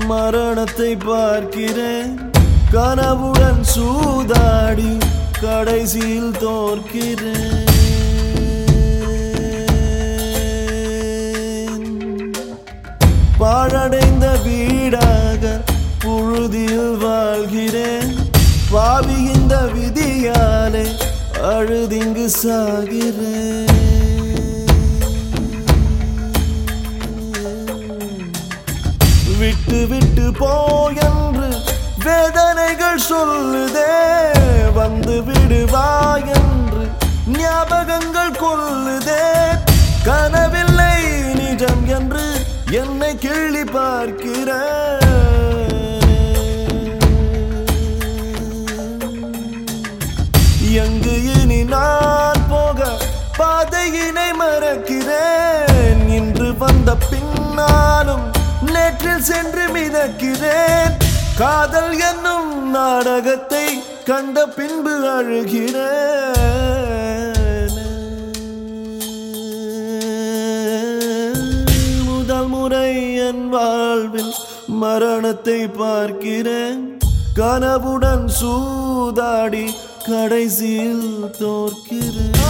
மரணத்தை பார்க்கிறேன் கனவுடன் சூதாடி கடைசியில் தோற்கிறேன் பாழடைந்த வீடாக புழுதியில் வாழ்கிறேன் பாவி இந்த விதியாலே அழுதிங்கு சாகிறேன் விட்டு விட்டு போயென்று வேதனைகள் சொல்லுதே வந்து விடுவா என்று ஞாபகங்கள் கொல்லுதே கனவில்லை நிஜம் என்று என்னை கிள்ளி பார்க்கிறேன் எங்கு இனி நான் போக பாதையினை மறக்கிறேன் இன்று வந்த பின்னாலும் நேற்றில் சென்று மிதக்கிறேன் காதல் என்னும் நாடகத்தை கண்ட பின்பு அழுகிறேன் முதல் முறை என் வாழ்வில் மரணத்தை பார்க்கிறேன் கனவுடன் சூதாடி கடைசியில் தோற்கிறேன்